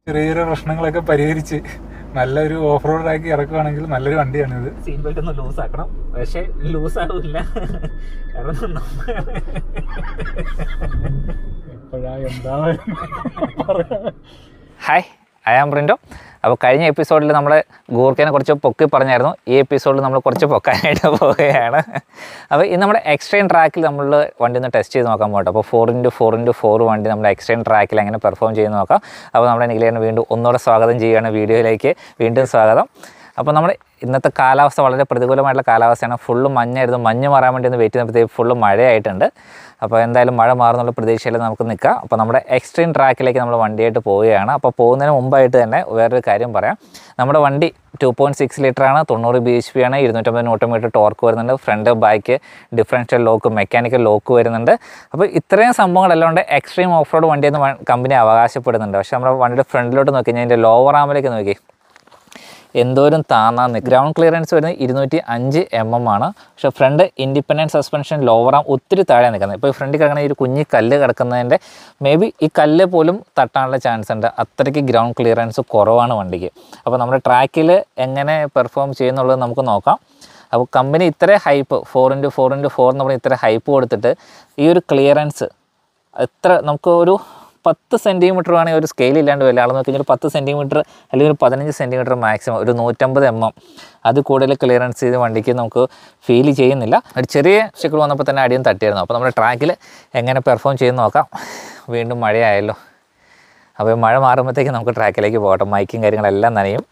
ചെറിയ ചെറിയ പ്രശ്നങ്ങളൊക്കെ പരിഹരിച്ച് നല്ലൊരു ഓഫ് റോഡ് ആക്കി ഇറക്കുവാണെങ്കിൽ നല്ലൊരു വണ്ടിയാണിത് സീൻ ബെൽറ്റ് ഒന്ന് ലൂസ് ആക്കണം പക്ഷെ ലൂസ് ആവില്ല കാരണം നമ്മ- എപ്പോഴാ എന്താ ഹായ് ഐ ആം പ്രിൻറ്റോ അപ്പോൾ കഴിഞ്ഞ എപ്പിസോഡിൽ നമ്മൾ ഗൂർക്കേനെ കുറച്ച് പൊക്കി പറഞ്ഞായിരുന്നു ഈ എപ്പിസോഡിൽ നമ്മൾ കുറച്ച് പൊക്കാനായിട്ട് പോവുകയാണ് അപ്പോൾ ഇന്ന് നമ്മുടെ എക്സ്ട്രീം ട്രാക്കിൽ നമ്മൾ വണ്ടി ഒന്ന് ടെസ്റ്റ് ചെയ്ത് നോക്കാൻ പോകട്ടെ അപ്പോൾ four into four into four വണ്ടി നമ്മുടെ എക്സ്ട്രീം ട്രാക്കിൽ എങ്ങനെ പെർഫോം ചെയ്ത് നോക്കാം അപ്പോൾ നമ്മുടെ നിഖിലേനെ വീണ്ടും ഒന്നുകൂടെ സ്വാഗതം ചെയ്യുകയാണ് വീഡിയോയിലേക്ക് വീണ്ടും സ്വാഗതം അപ്പോൾ നമ്മുടെ ഇന്നത്തെ കാലാവസ്ഥ വളരെ പ്രതികൂലമായിട്ടുള്ള കാലാവസ്ഥയാണ് ഫുള്ള് മഞ്ഞായിരുന്നു മഞ്ഞ് മാറാൻ വേണ്ടി ഒന്ന് വെയിറ്റ് ചെയ്യുമ്പോഴത്തേക്ക് ഫുള്ള് മഴയായിട്ടുണ്ട് അപ്പോൾ എന്തായാലും മഴ മാറുന്നുള്ള പ്രതീക്ഷയിൽ നമുക്ക് നിൽക്കാം അപ്പോൾ നമ്മുടെ എക്സ്ട്രീം ട്രാക്കിലേക്ക് നമ്മൾ വണ്ടിയായിട്ട് പോവുകയാണ് അപ്പോൾ പോകുന്നതിന് മുമ്പായിട്ട് തന്നെ വേറൊരു കാര്യം പറയാം നമ്മുടെ വണ്ടി ടു പോയിൻറ്റ് സിക്സ് ലിറ്ററാണ് തൊണ്ണൂറ് ബി എച്ച് പി ആണ് ഇരുന്നൂറ്റമ്പത് ന്യൂട്ടോമീറ്റർ ടോർക്ക് വരുന്നുണ്ട് front back differential lock mechanical lock വരുന്നുണ്ട് അപ്പോൾ ഇത്രയും സംഭവങ്ങളെല്ലാം കൊണ്ട് എക്സ്ട്രീം ഓഫ് റോഡ് വണ്ടിയെന്ന് വ- കമ്പനി അവകാശപ്പെടുന്നുണ്ട് പക്ഷേ നമ്മുടെ വണ്ടിയുടെ ഫ്രണ്ടിലോട്ട് നോക്കി കഴിഞ്ഞാൽ അതിൻ്റെ ലോവർ ആമിലേക്ക് നോക്കി എന്തോരം താന്നാന്ന് ഗ്രൗണ്ട് ക്ലിയറൻസ് വരുന്നത് ഇരുന്നൂറ്റി അഞ്ച് എം എം ആണ് പക്ഷേ front independent suspension lower arm ഒത്തിരി താഴെ നിൽക്കുന്നത് ഇപ്പോൾ ഫ്രണ്ടിൽ കിടക്കുന്ന ഈ ഒരു കുഞ്ഞി കല്ല് കിടക്കുന്നതിൻ്റെ മേ ബി ഈ കല്ല് പോലും തട്ടാനുള്ള ചാൻസ് ഉണ്ട് അത്രയ്ക്ക് ഗ്രൗണ്ട് ക്ലിയറൻസ് കുറവാണ് വണ്ടിക്ക് അപ്പോൾ നമ്മുടെ ട്രാക്കിൽ എങ്ങനെ പെർഫോം ചെയ്യുന്നുള്ളത് നമുക്ക് നോക്കാം അപ്പോൾ കമ്പനി ഇത്ര hype four into four into four എന്ന് പറഞ്ഞ് ഇത്ര ഹൈപ്പ് കൊടുത്തിട്ട് ഈ ഒരു ക്ലിയറൻസ് എത്ര നമുക്ക് ഒരു പത്ത് സെൻറ്റിമീറ്റർ വേണമെങ്കിൽ ഒരു സ്കെയിൽ ഇല്ലാണ്ട് വരില്ല അളന്ന് നോക്കി കഴിഞ്ഞാൽ പത്ത് സെൻറ്റിമീറ്റർ അല്ലെങ്കിൽ ഒരു പതിനഞ്ച് സെൻറ്റിമീറ്റർ മാക്സിമം ഒരു നൂറ്റമ്പത് എം എം അത് കൂടുതൽ ക്ലിയറൻസ് ചെയ്ത് വണ്ടിക്ക് നമുക്ക് ഫീൽ ചെയ്യുന്നില്ല ഒരു ചെറിയ സ്റ്റെക്കിൾ വന്നപ്പോൾ തന്നെ അടിയും തട്ടിയിരുന്നു അപ്പോൾ നമ്മുടെ ട്രാക്കിൽ എങ്ങനെ പെർഫോം ചെയ്ത് നോക്കാം വീണ്ടും മഴയായല്ലോ അപ്പോൾ മഴ മാറുമ്പോഴത്തേക്ക് നമുക്ക് ട്രാക്കിലേക്ക് പോകട്ടെ മൈക്കും കാര്യങ്ങളെല്ലാം നനയും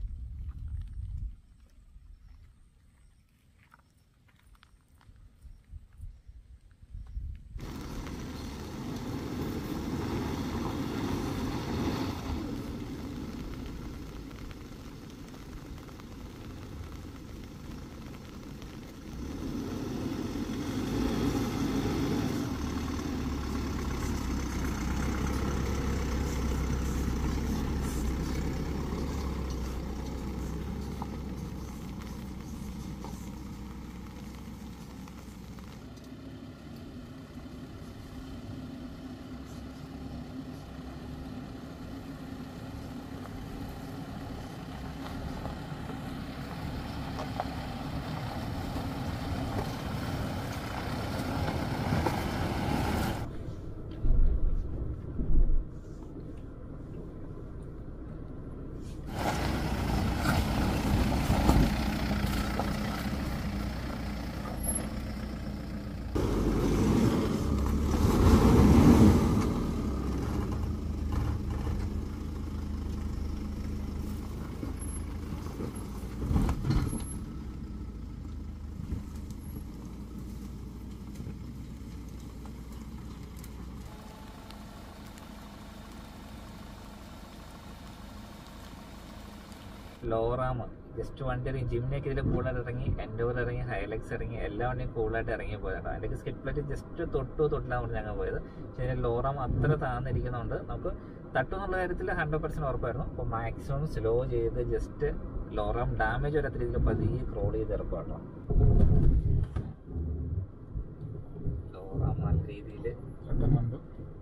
ലോറാം ജസ്റ്റ് വണ്ടി ഇറങ്ങി ജിമ്മിനൊക്കെ ഇതിൽ കൂളായിട്ട് ഇറങ്ങി എൻഡോവർ ഇറങ്ങി ഹൈലക്സ് ഇറങ്ങി എല്ലാ വണ്ടിയും കൂളായിട്ട് ഇറങ്ങി പോയതാണ് അതിൻ്റെ സ്കിറ്റ് പ്ലേറ്റ് ജസ്റ്റ് തൊട്ടു തൊട്ടിലാണ് പറഞ്ഞ് ഞങ്ങൾ പോയത് പക്ഷേ ഇതിന് ലോറാം അത്ര താന്നിരിക്കുന്നുണ്ട് നമുക്ക് തട്ടു എന്നുള്ള കാര്യത്തിൽ ഹൺഡ്രഡ് പെർസെൻറ്റ് ഉറപ്പായിരുന്നു അപ്പോൾ മാക്സിമം സ്ലോ ചെയ്ത് ജസ്റ്റ് ലോറാം ഡാമേജ് വരാത്ത രീതിയിൽ പതിയെ ക്രോൾ ചെയ്ത് ഇറക്കുക ലോറാം നല്ല രീതിയിൽ പെട്ടെന്നുണ്ട്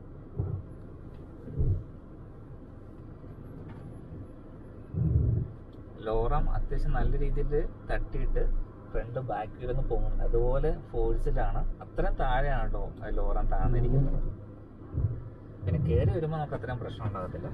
ലോറാം അത്യാവശ്യം നല്ല രീതിയിൽ തട്ടിയിട്ട് ഫ്രണ്ട് ബാക്കിലൊന്ന് പോകുന്നുണ്ട് അതുപോലെ ഫോഴ്സിലാണ് അത്രയും താഴെയാണ് കേട്ടോ ലോറാം താഴ്ന്നിരിക്കുന്നത് പിന്നെ കയറി വരുമ്പോൾ നമുക്ക് അത്രയും പ്രശ്നം ഉണ്ടാകത്തില്ല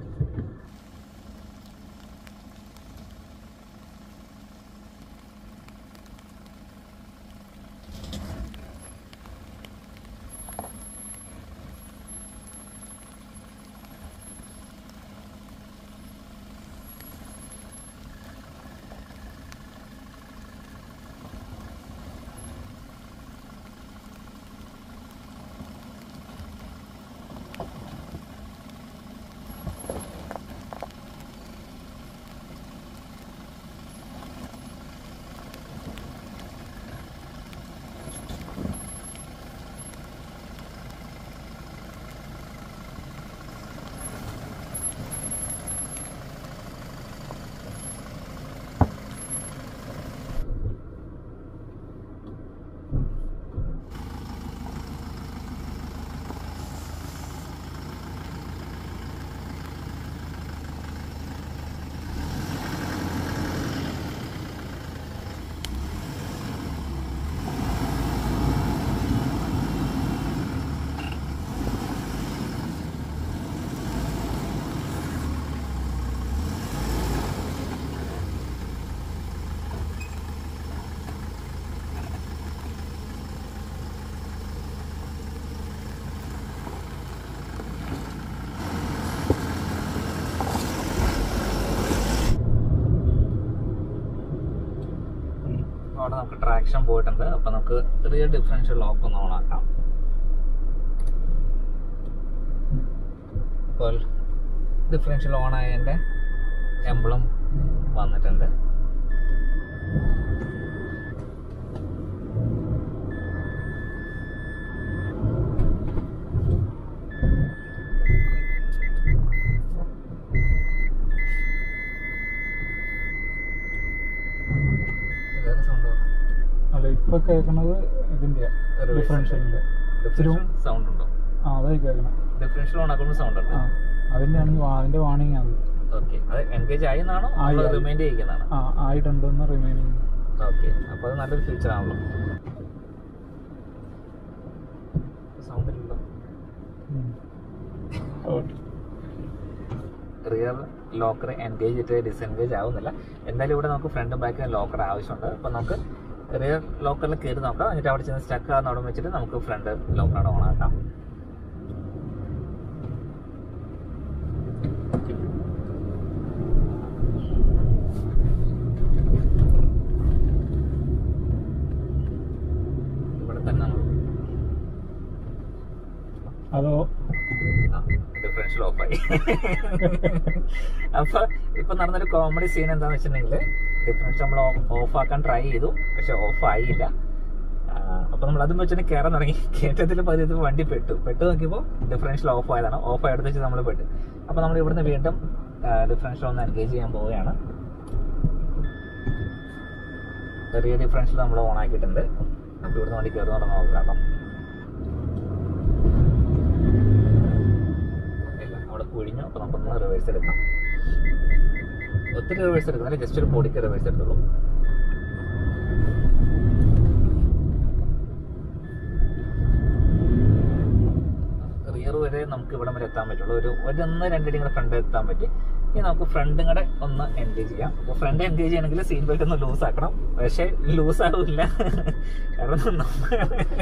ട്രാക്ഷൻ പോയിട്ടുണ്ട് അപ്പൊ നമുക്ക് റിയർ ഡിഫറൻഷ്യൽ ലോക്ക് ഒന്ന് ഓൺ ആക്കാം ഇപ്പോൾ ഡിഫറൻഷ്യൽ ഓൺ ആയതിന്റെ എംബ്ലം വന്നിട്ടുണ്ട് വേറെ സൗണ്ട് അല്ല ഇപ്പൊ കേൾക്കണത് ഇതിന്റെ ഡിഫറൻഷ്യലിന്റെ ഡിഫറൻഷ്യൽ സൗണ്ട് ഉണ്ടോ ആ അതായി കേൾക്കണം ഡിഫറൻഷ്യൽ ഓൺ ആക്കുമ്പോൾ സൗണ്ട് ഉണ്ടോ ആ അതിന്റെ ആണ് വാ- അതിന്റെ വാണിംഗ് ആണ് ഓക്കെ അത് എൻഗേജ് ആയി എന്നാണോ ആയി, ആയി. റിമൈൻഡ് ചെയ്യിക്കുന്നതാണോ ആ ആയിട്ടുണ്ടെന്ന് റിമൈനിങ് ഓക്കെ അപ്പോൾ അത് നല്ലൊരു ഫീച്ചർ ആണല്ലോ സൗണ്ട് ഇല്ലല്ലോ റിയർ ലോക്കർ എൻഗേജ് ചെയ്തിട്ട് ഡിസെൻഗേജ് ആവുന്നില്ല എന്തായാലും ഇവിടെ നമുക്ക് ഫ്രണ്ട് ബാക്ക് ലോക്കർ ആവശ്യമുണ്ട് അപ്പോൾ നമുക്ക് റിയർ ലോക്കറിൽ കയറി നോക്കാം എന്നിട്ട് അവിടെ ചെന്ന് സ്റ്റക്ക് ആകുന്ന അവിടെ വെച്ചിട്ട് നമുക്ക് ഫ്രണ്ട് ലോക്കർ ഓൺ ആക്കാം ഇവിടെ തന്നെ നമ്മൾ അതോ ഡിഫറൻഷ്യൽ ഓഫായി അപ്പൊ ഇപ്പൊ നടന്നൊരു കോമഡി സീൻ എന്താന്ന് വെച്ചിട്ടുണ്ടെങ്കിൽ ഡിഫറൻഷ്യൽ നമ്മൾ ഓഫ് ആക്കാൻ ട്രൈ ചെയ്തു പക്ഷെ ഓഫ് ആയില്ല ആ, അപ്പൊ നമ്മൾ അതും വെച്ചിട്ട് കയറാൻ തുടങ്ങി കയറ്റത്തിൽ പതിവ് വണ്ടി പെട്ടു പെട്ടു നോക്കിയപ്പോൾ ഡിഫറൻഷ്യൽ ഓഫ് ആയതാണ് ഓഫ് ആയെടുത്ത് വെച്ച് നമ്മൾ പെട്ടു അപ്പൊ നമ്മൾ ഇവിടുന്ന് വീണ്ടും ഡിഫറൻഷ്യൽ ഒന്ന് എൻഗേജ് ചെയ്യാൻ പോവുകയാണ് ചെറിയ ഡിഫറൻഷ്യൽ നമ്മൾ ഓൺ ആക്കിയിട്ടുണ്ട് അപ്പൊ ഇവിടുന്ന് വണ്ടി കയറി തുടങ്ങാൻ നോക്കാം ഇല്ല അവിടെ കുഴിഞ്ഞു അപ്പൊ നമുക്കൊന്ന് റിവേഴ്സ് എടുക്കാം ഒത്തിരി റിവേഴ്സ് എടുക്കുന്നില്ല ജസ്റ്റ് ഒരു പൊടിക്ക് റിവേഴ്സ് എടുത്തുള്ളൂ റിയർ വരെ നമുക്ക് ഇവിടം വരെ എത്താൻ പറ്റുള്ളൂ ഒരു ഒരൊന്ന് രണ്ടടി കൂടെ ഫ്രണ്ട് എത്താൻ പറ്റി ഇനി നമുക്ക് ഫ്രണ്ടും കൂടെ ഒന്ന് എൻഗേജ് ചെയ്യാം അപ്പോൾ ഫ്രണ്ട് എൻഗേജ് ചെയ്യണമെങ്കിൽ സീറ്റ് ബെൽറ്റ് ഒന്ന് ലൂസ് ആക്കണം പക്ഷേ ലൂസ് ആവില്ല കാരണം നമ്മ-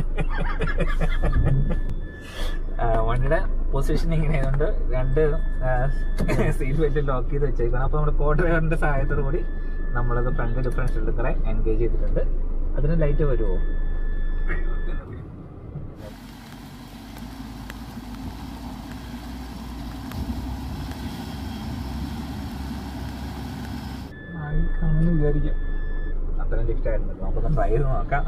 ആ, വണ്ടിയുടെ പൊസിഷൻ ഇങ്ങനെ ആയതുകൊണ്ട് രണ്ട് സീറ്റ് ബെൽറ്റ് ലോക്ക് ചെയ്ത് വെച്ചേക്കണം അപ്പോൾ നമ്മുടെ കോ ഡ്രൈവറിന്റെ സഹായത്തോടു കൂടി നമ്മളത് ഫ്രണ്ട് ഡിഫറൻഷ്യൽ കുറെ എൻഗേജ് ചെയ്തിട്ടുണ്ട് അതിന് ലൈറ്റ് വരുമോ ആയി കാണുമെന്ന് വിചാരിക്കാം അത്രയും ലിഫ്റ്റ് ആയിരുന്നു നമുക്കൊന്ന് ട്രൈ ചെയ്ത് നോക്കാം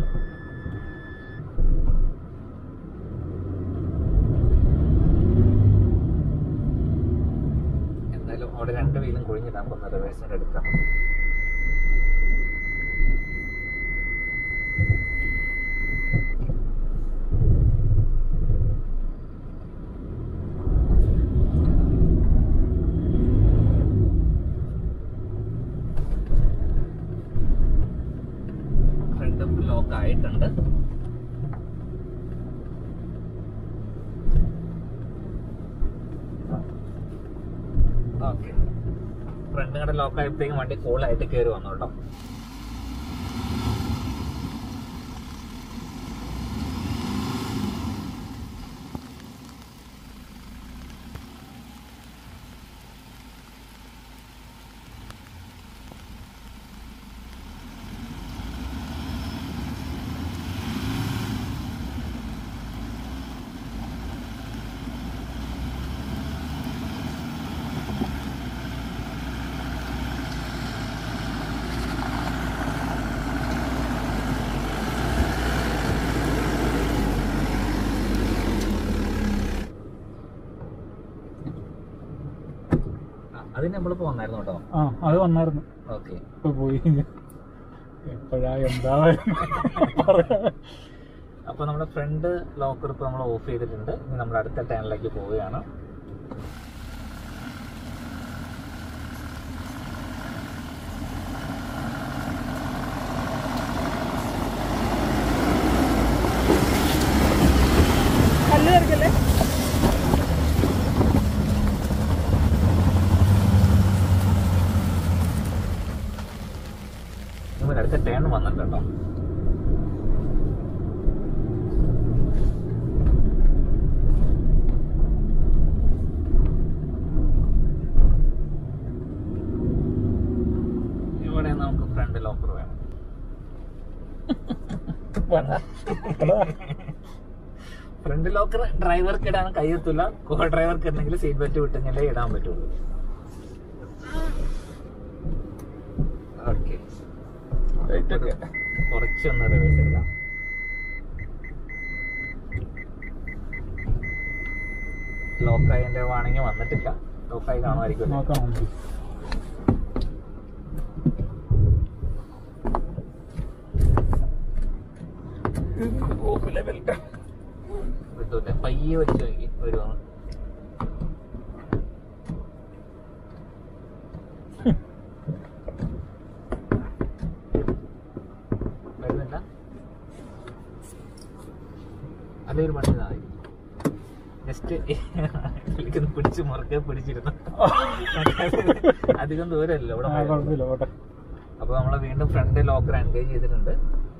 എന്തായാലും അവിടെ രണ്ട് വീലും കുഴിഞ്ഞിട്ട് നമുക്കൊന്ന് റിവേഴ്സിന് എടുക്കാം ഫ്രണ്ട് ലോക്ക് ആയിട്ടുണ്ട് ഓക്കെ ഫ്രണ്ട് കട ലോക്ക് ആയപ്പോഴത്തേക്കും വണ്ടി കൂളായിട്ട് കയറി വന്നു കേട്ടോ ആ, അതിന് നമ്മളിപ്പോ വന്നായിരുന്നു കേട്ടോ ആ അത് വന്നായിരുന്നു ഓക്കെ ഇപ്പൊ പോയി എപ്പോഴാ എന്താ പറയാ അപ്പൊ നമ്മുടെ ഫ്രണ്ട് ലോക്കർ ഇപ്പൊ നമ്മൾ ഓഫ് ചെയ്തിട്ടുണ്ട് ഇനി നമ്മൾ അടുത്ത ടേണിലേക്ക് പോവുകയാണ് കല്ല് തീർക്കല്ലേ ഇവർ അടുത്ത ടേൺ വന്നിട്ടുണ്ടോ ഇവിടെ നമുക്ക് ഫ്രണ്ട് ലോക്കർ വേണം ഫ്രണ്ട് ലോക്കർ ഡ്രൈവർക്ക് ഇടാൻ കഴിയത്തില്ല കോ ഡ്രൈവർക്ക് ഉണ്ടെങ്കിൽ സീറ്റ് ബെൽറ്റ് വിട്ടെങ്കിലേ ഇടാൻ പറ്റുള്ളൂ ഓക്കെ കുറച്ചൊന്ന് റിവേഴ്സ് ഇടാം ലോക്കായി എൻ്റെ വാണിങ് വന്നിട്ടില്ല ലോക്കായി കാണുമായിരിക്കും നോക്കാം നമുക്ക്. വിട്ടൂട്ടെ പയ്യെ വലിച്ചു നോക്കി വരുവാണ് വരുന്നില്ല അതൊരു പണി ഇതായി ജസ്റ്റ് ഇതിലേക്കൊന്ന് പിടിച്ച് മുറുക്കെ പിടിച്ചിരുന്നു അധികം ദൂരമല്ല ഇവിടെ ആ, മഴ. കുഴപ്പമില്ല പോട്ടെ അപ്പൊ നമ്മള് വീണ്ടും ഫ്രണ്ട് ലോക്കർ എൻഗേജ് ചെയ്തിട്ടുണ്ട്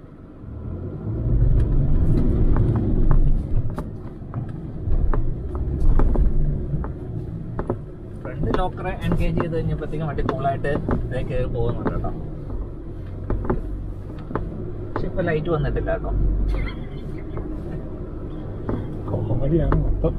ഫ്രണ്ട് ലോക്കർ എൻഗേജ് ചെയ്ത് കഴിഞ്ഞപ്പോഴത്തേക്കും വണ്ടി കൂളായിട്ട് ഇതേ കയറി പോകുന്നുണ്ട് കേട്ടോ പക്ഷെ ഇപ്പൊ ലൈറ്റ് വന്നിട്ടില്ല കേട്ടോ കോമഡിയാണ് മൊത്തം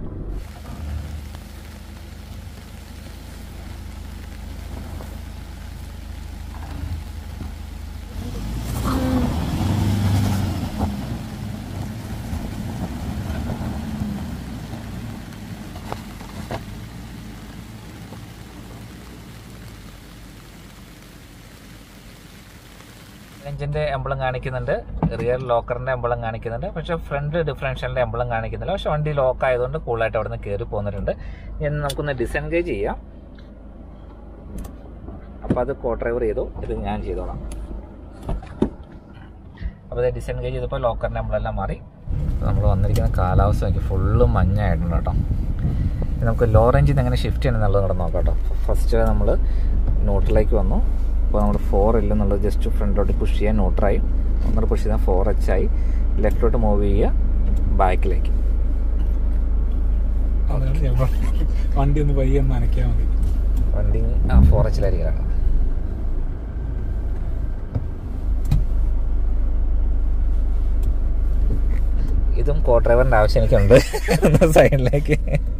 എഞ്ചിന്റെ എംബളം കാണിക്കുന്നുണ്ട് റിയർ ലോക്കറിന്റെ എംബളം കാണിക്കുന്നുണ്ട് പക്ഷെ ഫ്രണ്ട് ഡിഫറൻഷ്യലിന്റെ എംബളം കാണിക്കുന്നില്ല പക്ഷെ വണ്ടി ലോക്ക് ആയതുകൊണ്ട് കൂളായിട്ട് അവിടെ നിന്ന് കയറി പോന്നിട്ടുണ്ട് ഇനി നമുക്കൊന്ന് ഡിസെൻഗേജ് ചെയ്യാം അപ്പോൾ അത് കോ ഡ്രൈവർ ചെയ്തു ഇത് ഞാൻ ചെയ്തോളാം അപ്പോൾ ഇത് ഡിസെൻഗേജ് ചെയ്തപ്പോൾ ലോക്കറിന്റെ എംബളെല്ലാം മാറി നമ്മൾ വന്നിരിക്കുന്ന കാലാവസ്ഥ നോക്കി ഫുള്ള് മഞ്ഞായിട്ടുണ്ട് കേട്ടോ ഇനി നമുക്ക് ലോ റേഞ്ചിൽ നിന്ന് എങ്ങനെ ഷിഫ്റ്റ് ചെയ്യണമെന്നുള്ളത് കൂടെ നോക്കാം കേട്ടോ ഫസ്റ്റ് നമ്മൾ ന്യൂട്രലേക്ക് വന്നു അപ്പോൾ നമ്മൾ ഫോർ ഇല്ല എന്നുള്ളത് ജസ്റ്റ് ഫ്രണ്ടിലോട്ട് പുഷ് ചെയ്യാൻ ന്യൂട്രായി ഒന്നുകൂടെ പുഷ് ചെയ്താൽ ഫോർ എച്ച് ആയി ലെഫ്റ്റിലോട്ട് മൂവ് ചെയ്യുക ബാക്കിലേക്ക് അതുകൊണ്ട് ഞാൻ പറഞ്ഞു. വണ്ടി ഒന്ന് പയ്യെ ഒന്ന് നനയ്ക്കാൽ മതി വണ്ടി ആ ഫോർ എച്ചിലായിരിക്കും കിടക്കുന്നത് ഇതും കോ ഡ്രൈവറിൻ്റെ ആവശ്യം എനിക്കുണ്ട് സൈഡിലേക്ക്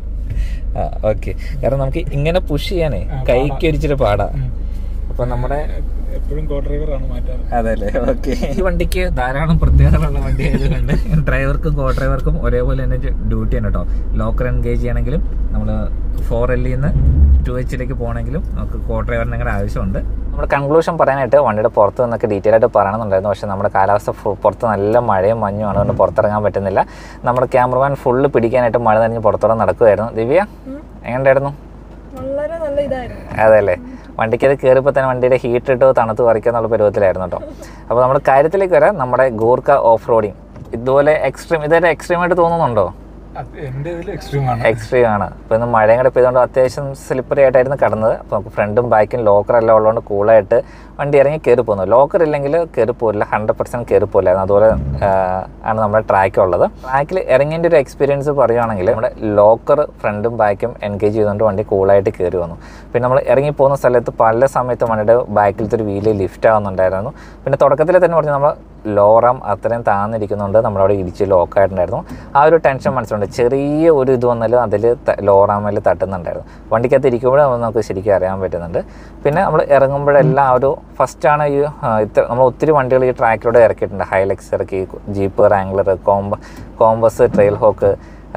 ആ ഓക്കെ കാരണം നമുക്ക് ഇങ്ങനെ പുഷ് ചെയ്യാനേ ആ, പാടാ. കൈക്ക് ഒരിച്ചിട്ട് പാടാ ഉം. അപ്പൊ നമ്മുടെ എപ്പോഴും കോ ഡ്രൈവറാണ് മാറ്റാറ് അതല്ലേ ഓക്കെ ഈ വണ്ടിക്ക് ധാരാളം പ്രത്യേകതകളുള്ള വണ്ടി ആയതുകൊണ്ട് ഡ്രൈവർക്കും കോ ഡ്രൈവർക്കും ഒരേപോലെ തന്നെ ഡ്യൂട്ടി ആണ് കേട്ടോ ലോക്കർ എൻഗേജ് ചെയ്യണമെങ്കിലും നമ്മൾ ഫോർ എല്ലിൽ നിന്ന് ടു എച്ചിലേക്ക് പോകണമെങ്കിലും നമുക്ക് കോ ഡ്രൈവറിന് അങ്ങനെ ആവശ്യമുണ്ട് നമ്മുടെ കൺക്ലൂഷൻ പറയാനായിട്ട് വണ്ടിയുടെ പുറത്ത് നിന്നൊക്കെ ഡീറ്റെയിൽ ആയിട്ട് പറയണമെന്നുണ്ടായിരുന്നു പക്ഷേ നമ്മുടെ കാലാവസ്ഥ ഫു- പുറത്ത് നല്ല മഴയും മഞ്ഞും ആണ് അതുകൊണ്ട് പുറത്തിറങ്ങാൻ പറ്റുന്നില്ല നമ്മുടെ ക്യാമറമാൻ ഫുള്ള് പിടിക്കാനായിട്ട് മഴ നനഞ്ഞ് പുറത്തോടെ നടക്കുമായിരുന്നു ദിവ്യ എങ്ങനെയുണ്ടായിരുന്നു വളരെ നല്ല ഇതായിരുന്നു അതെ അല്ലേ വണ്ടിക്ക് അത് കയറിയപ്പോൾ തന്നെ വണ്ടിയുടെ ഹീറ്റ് ഇട്ട് തണുത്ത് പറിക്കുക എന്നുള്ള പരുവത്തിലായിരുന്നു കേട്ടോ അപ്പോൾ നമ്മുടെ കാര്യത്തിലേക്ക് വരാം നമ്മുടെ ഗൂർക്ക ഓഫ് റോഡിങ് ഇതുപോലെ എക്സ്ട്രീം ഇതൊരു എക്സ്ട്രീം ആയിട്ട് തോന്നുന്നുണ്ടോ അത് എന്റെ ഇതിൽ എക്സ്ട്രീം ആണ് എക്സ്ട്രീം ആണ് ഇപ്പോൾ ഇന്ന് മഴയും കൂടെ പെയ്തുകൊണ്ട് അത്യാവശ്യം സ്ലിപ്പറി ആയിട്ടായിരുന്നു കടന്നത് അപ്പോൾ നമുക്ക് ഫ്രണ്ടും ബാക്കും ലോക്കർ എല്ലാം ഉള്ളതുകൊണ്ട് കൂളായിട്ട് വണ്ടി ഇറങ്ങി കയറി പോകുന്നു ലോക്കർ ഇല്ലെങ്കിൽ കയറി പോരില്ല ഹൺഡ്രഡ് പെർസെൻറ്റ് കയറി പോലായിരുന്നു അതുപോലെ ആ, ആണ് നമ്മുടെ ട്രാക്ക് ഉള്ളത് ട്രാക്കിൽ ഇറങ്ങിയതിൻ്റെ ഒരു എക്സ്പീരിയൻസ് പറയുകയാണെങ്കിൽ നമ്മുടെ ലോക്കർ ഫ്രണ്ടും ബാക്കും എൻഗേജ് ചെയ്തുകൊണ്ട് വണ്ടി കൂളായിട്ട് കയറി വന്നു പിന്നെ നമ്മൾ ഇറങ്ങി പോകുന്ന സ്ഥലത്ത് പല സമയത്തും വണ്ടിയുടെ ബാക്കിലത്തെ ഒരു വീല് ലിഫ്റ്റ് ആവുന്നുണ്ടായിരുന്നു പിന്നെ തുടക്കത്തിൽ തന്നെ പറഞ്ഞ് നമ്മൾ ലോറാം അത്രയും താന്നിരിക്കുന്നുണ്ട് നമ്മളവിടെ ഇടിച്ച് ലോക്കായിട്ടുണ്ടായിരുന്നു ആ ഒരു ടെൻഷൻ മനസ്സിലുണ്ട് ചെറിയ ഒരു ഇത് വന്നാലും അതിൽ ലോറാമിൽ തട്ടുന്നുണ്ടായിരുന്നു വണ്ടിക്കകത്ത് ഇരിക്കുമ്പോഴും നമുക്ക് ശരിക്കും അറിയാൻ പറ്റുന്നുണ്ട് പിന്നെ നമ്മൾ ഇറങ്ങുമ്പോഴെല്ലാം ആ ഒരു ഫസ്റ്റാണ് ഈ ആ, ഇത്ര നമ്മൾ ഒത്തിരി വണ്ടികൾ ഈ ട്രാക്കിലൂടെ ഇറക്കിയിട്ടുണ്ട് ഹൈലക്സ് ഇറക്കി ജീപ്പ് റാംഗ്ലർ കോമ്പ Compass Trailhawk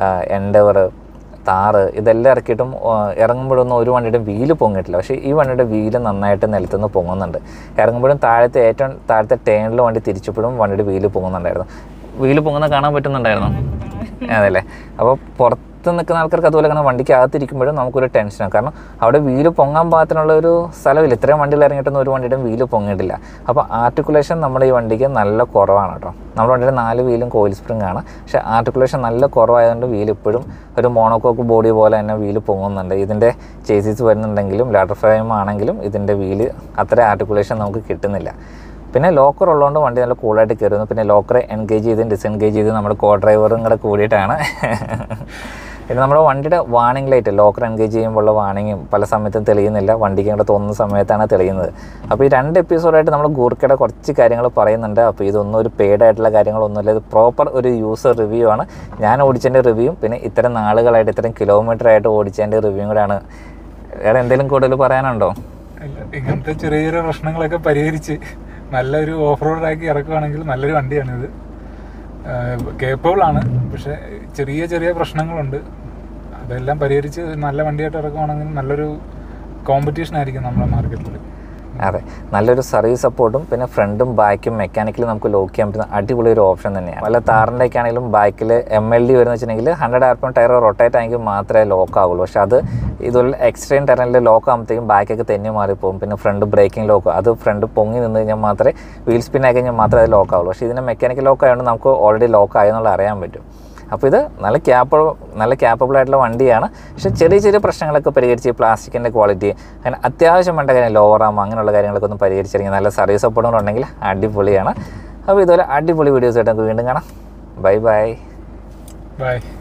Endeavour Thar ഇതെല്ലാം ഇറക്കിയിട്ടും ആ, ഇറങ്ങുമ്പോഴൊന്നും ഒരു വണ്ടിയുടെ വീല് പൊങ്ങിയിട്ടില്ല പക്ഷേ ഈ വണ്ടിയുടെ വീല് നന്നായിട്ട് നിലത്തുനിന്ന് പൊങ്ങുന്നുണ്ട് ഇറങ്ങുമ്പോഴും താഴത്തെ ഏറ്റവും താഴത്തെ ടേണിൽ വണ്ടി തിരിച്ചപ്പോഴും വണ്ടിയുടെ വീല് പൊങ്ങുന്നുണ്ടായിരുന്നു വീല് പൊങ്ങുന്ന കാണാൻ പറ്റുന്നുണ്ടായിരുന്നു അതല്ലേ അപ്പോൾ പുറത്ത് നിൽക്കുന്ന ആൾക്കാർക്ക് അതുപോലെ കാരണം വണ്ടിക്ക് അകത്തിരിക്കുമ്പോഴും നമുക്കൊരു ടെൻഷനാണ് കാരണം അവിടെ വീല് പൊങ്ങാൻ പാകത്തിനുള്ള ഒരു സ്ഥലമില്ല ഇത്രയും വണ്ടിയിൽ ഇറങ്ങിയിട്ടൊന്നും ഒരു വണ്ടിയുടെ വീല് പൊങ്ങിയിട്ടില്ല അപ്പോൾ ആർട്ടിക്കുലേഷൻ നമ്മുടെ ഈ വണ്ടിക്ക് നല്ല കുറവാണ് കേട്ടോ നമ്മുടെ വണ്ടിയുടെ നാല് വീലും കോയിൽ സ്പ്രിംഗ് ആണ് പക്ഷേ ആർട്ടിക്കുലേഷൻ നല്ല കുറവായതുകൊണ്ട് വീല് ഇപ്പോഴും ഒരു മോണോക്കോക്ക് ബോഡി പോലെ തന്നെ വീല് പൊങ്ങുന്നുണ്ട് ഇതിൻ്റെ ചേസീസ് വരുന്നുണ്ടെങ്കിലും ലാഡർ ഫ്രെയിം ആണെങ്കിലും ഇതിൻ്റെ വീല് അത്ര ആർട്ടിക്കുലേഷൻ നമുക്ക് കിട്ടുന്നില്ല പിന്നെ ലോക്കർ ഉള്ളതുകൊണ്ട് വണ്ടി നല്ല കൂളായിട്ട് കയറുന്നു പിന്നെ ലോക്കറെ എൻഗേജ് ചെയ്ത് ഡിസെൻഗേജ് ചെയ്ത് നമ്മുടെ കോ ഡ്രൈവറും കൂടെ കൂടിയിട്ടാണ് പിന്നെ നമ്മുടെ വണ്ടിയുടെ വാണിംഗ് ലൈറ്റ് ലോക്കർ എൻഗേജ് ചെയ്യുമ്പോഴുള്ള വാണിങ്ങും പല സമയത്തും തെളിയുന്നില്ല വണ്ടിക്ക് അങ്ങോട്ട് തോന്നുന്ന സമയത്താണ് തെളിയുന്നത് അപ്പോൾ ഈ രണ്ട് എപ്പിസോഡായിട്ട് നമ്മൾ ഗൂർക്കയുടെ കുറച്ച് കാര്യങ്ങൾ പറയുന്നുണ്ട് അപ്പോൾ ഇതൊന്നും ഒരു പെയ്ഡ് ആയിട്ടുള്ള കാര്യങ്ങളൊന്നുമില്ല ഇത് പ്രോപ്പർ ഒരു യൂസർ റിവ്യൂ ആണ് ഞാൻ ഓടിച്ചതിൻ്റെ റിവ്യൂവും പിന്നെ ഇത്തരം നാളുകളായിട്ട് ഇത്തരം കിലോമീറ്റർ ആയിട്ട് ഓടിച്ചതിൻ്റെ റിവ്യൂവും കൂടെയാണ് വേറെ എന്തെങ്കിലും കൂടുതൽ പറയാനുണ്ടോ ഇല്ല, ഇങ്ങനത്തെ ചെറിയ ചെറിയ പ്രശ്നങ്ങളൊക്കെ പരിഹരിച്ച് നല്ലൊരു ഓഫ് റോഡാക്കി ഇറക്കുവാണെങ്കിൽ നല്ലൊരു വണ്ടിയാണിത് കേപ്പബിൾ ആണ് പക്ഷെ ചെറിയ ചെറിയ പ്രശ്നങ്ങളുണ്ട് അതെല്ലാം പരിഹരിച്ച് നല്ല വണ്ടിയായിട്ട് ഇറക്കുവാണെങ്കിൽ നല്ലൊരു കോമ്പറ്റീഷൻ ആയിരിക്കും നമ്മുടെ മാർക്കറ്റിൽ അതെ നല്ലൊരു സർവീസ് സപ്പോർട്ടും പിന്നെ ഫ്രണ്ടും ബാക്കും മെക്കാനിക്കലി നമുക്ക് ലോക്ക് ചെയ്യാൻ പറ്റുന്ന അടിപൊളി ഒരു ഓപ്ഷൻ തന്നെയാണ് വല്ല താറിൻ്റെ ഒക്കെ ആണെങ്കിലും ബാക്കിൽ എം എൽ ഡി വരുന്ന വെച്ചിട്ടുണ്ടെങ്കിൽ hundred R P M tyre rotate ആയെങ്കിൽ മാത്രമേ ലോക്ക് ആവുള്ളൂ പക്ഷെ അത് ഇതുപോലെ എക്സ്ട്രീം ടെറനിൽ ലോക്ക് ആകുമ്പോഴത്തേക്കും ബാക്കൊക്കെ തെന്നി മാറിപ്പോകും പിന്നെ ഫ്രണ്ട് ബ്രേക്കിംഗ് ലോക്ക് അത് ഫ്രണ്ട് പൊങ്ങി നിന്ന് കഴിഞ്ഞാൽ മാത്രമേ വീൽ സ്പിൻ ആയി കഴിഞ്ഞാൽ മാത്രമേ അത് ലോക്ക് ആവുള്ളൂ പക്ഷേ ഇതിന് മെക്കാനിക്കൽ ലോക്ക് ആയതുകൊണ്ട് നമുക്ക് ഓൾറെഡി ലോക്ക് ആയെന്നുള്ള അറിയാൻ പറ്റും അപ്പോൾ ഇത് നല്ല ക്യാപ്പബിൾ നല്ല ക്യാപ്പബിൾ ആയിട്ടുള്ള വണ്ടിയാണ് പക്ഷേ ചെറിയ ചെറിയ പ്രശ്നങ്ങളൊക്കെ പരിഹരിച്ച് പ്ലാസ്റ്റിക്കിൻ്റെ ക്വാളിറ്റി അങ്ങനെ അത്യാവശ്യം വേണ്ട കാര്യം ലോവർ ആകും അങ്ങനെയുള്ള കാര്യങ്ങളൊക്കെ ഒന്ന് പരിഹരിച്ചിരിക്കും നല്ല സർവീസ് സപ്പോർട്ടും കൂടെ ഉണ്ടെങ്കിൽ അടിപൊളിയാണ് അപ്പോൾ ഇതുപോലെ അടിപൊളി വീഡിയോസ് ആയിട്ട് നമുക്ക് വീണ്ടും കാണാം ബൈ ബൈ ബൈ